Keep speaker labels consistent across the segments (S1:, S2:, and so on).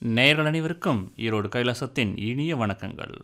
S1: நேயர்கள் அனைவருக்கும் ஈரோடு கைலாசத்தின் இனிய வணக்கங்கள்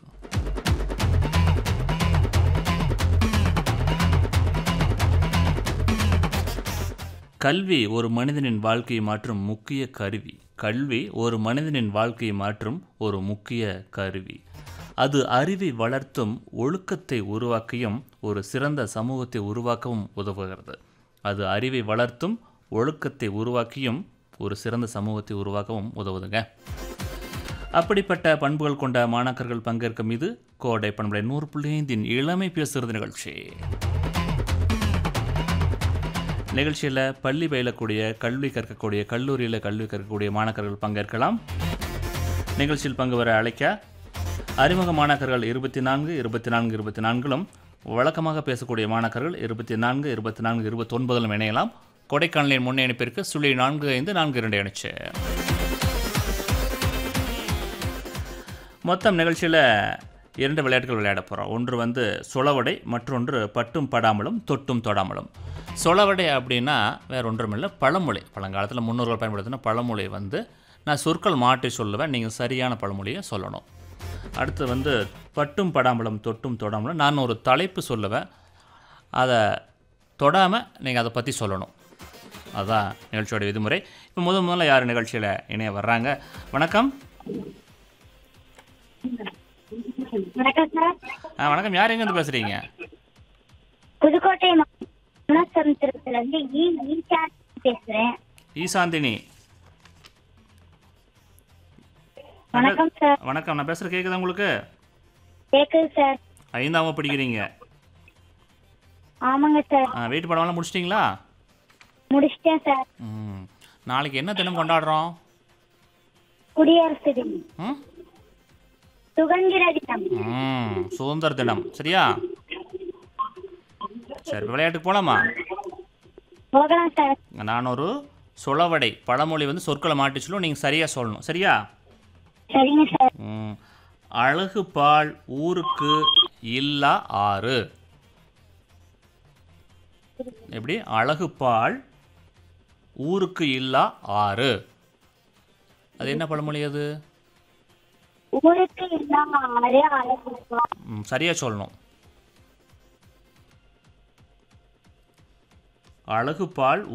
S1: கல்வி ஒரு மனிதனின் வாழ்க்கையை மாற்றும் முக்கிய கருவி கல்வி ஒரு மனிதனின் வாழ்க்கையை மாற்றும் ஒரு முக்கிய கருவி அது அறிவை வளர்த்தும் ஒழுக்கத்தை உருவாக்கியும் ஒரு சிறந்த சமூகத்தை உருவாக்கவும் உதவுகிறது அது அறிவை வளர்த்தும் ஒழுக்கத்தை உருவாக்கியும் ஒரு சிறந்த சமூகத்தை உருவாக்கவும் உதவுதுங்க அப்படிப்பட்ட பண்புகள் கொண்ட மாணாக்கர்கள் பங்கேற்கும் இது கோடை பண்புடைய நூறு புள்ளி ஐந்தின் இளமை பேசுகிறது நிகழ்ச்சி நிகழ்ச்சியில் பள்ளி பயிலக்கூடிய கல்வி கற்கக்கூடிய கல்லூரியில் கல்வி கற்கக்கூடிய மாணாக்கர்கள் பங்கேற்கலாம் நிகழ்ச்சியில் பங்கு வர அழைக்க அறிமுக மாணாக்கர்கள் இருபத்தி நான்கு இருபத்தி நான்கு இருபத்தி நான்கிலும் வழக்கமாக பேசக்கூடிய மாணாக்கர்கள் இருபத்தி நான்கு இருபத்தி நான்கு இருபத்தொன்பதிலும் இணையலாம் கொடைக்கானலின் முன்னே இணைப்பிற்கு சுழி நான்கு ஐந்து நான்கு இரண்டு இணைச்சு மொத்தம் நிகழ்ச்சியில் இரண்டு விளையாட்டுகள் விளையாட போகிறோம் ஒன்று வந்து சொலவடை மற்றொன்று பட்டும் படாமலும் தொட்டும் தொடாமலும் சொலவடை அப்படின்னா வேற ஒன்றும் இல்லை பழமொழி பழங்காலத்தில் முன்னோர்கள் பயன்படுத்தின பழமொழி வந்து நான் சொற்கள் மாற்றி சொல்லுவேன் நீங்கள் சரியான பழமொழியை சொல்லணும் அடுத்து வந்து பட்டும் படாமலும் தொட்டும் தொடாமலும் நான் ஒரு தலைப்பு சொல்லுவேன் அதை தொடாமல் நீங்கள் அதை பற்றி சொல்லணும் அதுதான் நிகழ்ச்சியோட விதிமுறை இப்போ முதல் முதல்ல யார் நிகழ்ச்சியில் இணைய வர்றாங்க வணக்கம்
S2: வணக்கம் சார்
S1: ஆ வணக்கம் யார் எங்கேருந்து பேசுகிறீங்க
S2: புதுக்கோட்டை மனசமுத்திரத்துல இருந்து ஈ ஈச்சா பேசுறேன்
S1: ஈசாந்தினி
S2: வணக்கம் சார்
S1: வணக்கம் நான் பேசுகிற கேட்குதா உங்களுக்கு
S2: கேக்குது சார்
S1: ஐந்தாம் வகுப்பு படிக்கிறீங்க
S2: ஆமாங்க சார்
S1: ஆ வீட்டு படமெல்லாம் முடிச்சிட்டிங்களா
S2: முடிச்சிட்டேன் சார்
S1: ம் நாளைக்கு என்ன தினம் கொண்டாடுறோம்
S2: குடியரசு தினம்
S1: ம்
S2: சுதந்திர தினம்
S1: ம் சுதந்திர தினம் சரியா சரி விளையாட்டுக்கு போகலாமா
S2: போகலாம் சார்
S1: நான் ஒரு சொலவடை பழமொழி வந்து சொற்களை மாட்டி சொல்லுவோம் நீங்கள் சரியாக சொல்லணும் சரியா
S2: சரிங்க சார்
S1: ம் அழகு பால் ஊருக்கு இல்லா ஆறு எப்படி அழகு பால் ஊருக்கு இல்லா ஆறு அது என்ன பழமொழி அது
S2: ஊருக்கு இல்லாம ஆறு அழகு
S1: ம், சரியா சொல்லணும் அழகு பால்